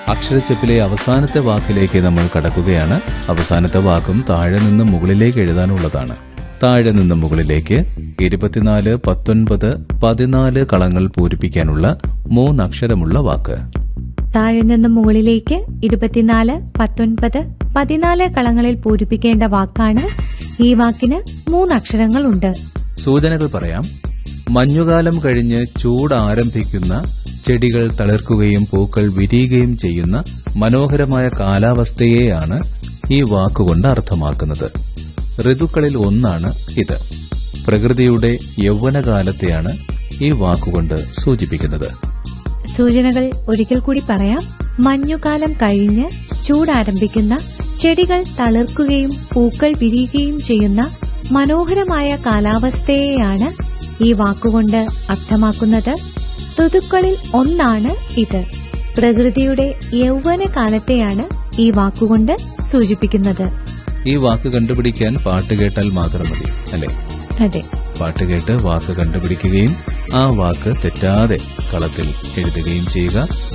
അക്ഷരച്ചെപ്പിലെ അവസാനത്തെ വാക്കിലേക്ക് നമ്മൾ കടക്കുകയാണ് അവസാനത്തെ വാക്കും താഴെ നിന്ന് മുകളിലേക്ക് എഴുതാനുള്ളതാണ് താഴെ നിന്ന് മുകളിലേക്ക് ഇരുപത്തിനാല് പത്തൊൻപത് പതിനാല് കളങ്ങൾ പൂരിപ്പിക്കാനുള്ള മൂന്നക്ഷരമുള്ള വാക്ക് താഴെ നിന്ന് മുകളിലേക്ക് ഇരുപത്തിനാല് പത്തൊൻപത് പതിനാല് കളങ്ങളിൽ പൂരിപ്പിക്കേണ്ട വാക്കാണ് ഈ വാക്കിന് മൂന്നക്ഷരങ്ങളുണ്ട് സൂചനകൾ പറയാം മഞ്ഞുകാലം കഴിഞ്ഞ് ചൂട് ആരംഭിക്കുന്ന ചെടികൾ തളിർക്കുകയും പൂക്കൾ വിരിയുകയും ചെയ്യുന്ന മനോഹരമായ കാലാവസ്ഥയെയാണ് ഈ വാക്കുകൊണ്ട് അർത്ഥമാക്കുന്നത് ഋതുക്കളിൽ ഒന്നാണ് ഇത് പ്രകൃതിയുടെ യൗവനകാലത്തെയാണ് ഈ വാക്കുകൊണ്ട് സൂചിപ്പിക്കുന്നത് സൂചനകൾ ഒരിക്കൽ കൂടി പറയാം മഞ്ഞുകാലം കഴിഞ്ഞ് ചൂടാരംഭിക്കുന്ന ചെടികൾ തളിർക്കുകയും പൂക്കൾ വിരിയുകയും ചെയ്യുന്ന മനോഹരമായ കാലാവസ്ഥയെയാണ് ഈ വാക്കുകൊണ്ട് അർത്ഥമാക്കുന്നത് ഋതുക്കളിൽ ഒന്നാണ് ഇത് പ്രകൃതിയുടെ യൗവന കാലത്തെയാണ് ഈ വാക്കുകൊണ്ട് സൂചിപ്പിക്കുന്നത് ഈ വാക്ക് കണ്ടുപിടിക്കാൻ പാട്ട് കേട്ടാൽ മാത്രം മതി അല്ലേ അതെ പാട്ട് കേട്ട് വാക്ക് കണ്ടുപിടിക്കുകയും ആ വാക്ക് തെറ്റാതെ കളത്തിൽ എഴുതുകയും ചെയ്യുക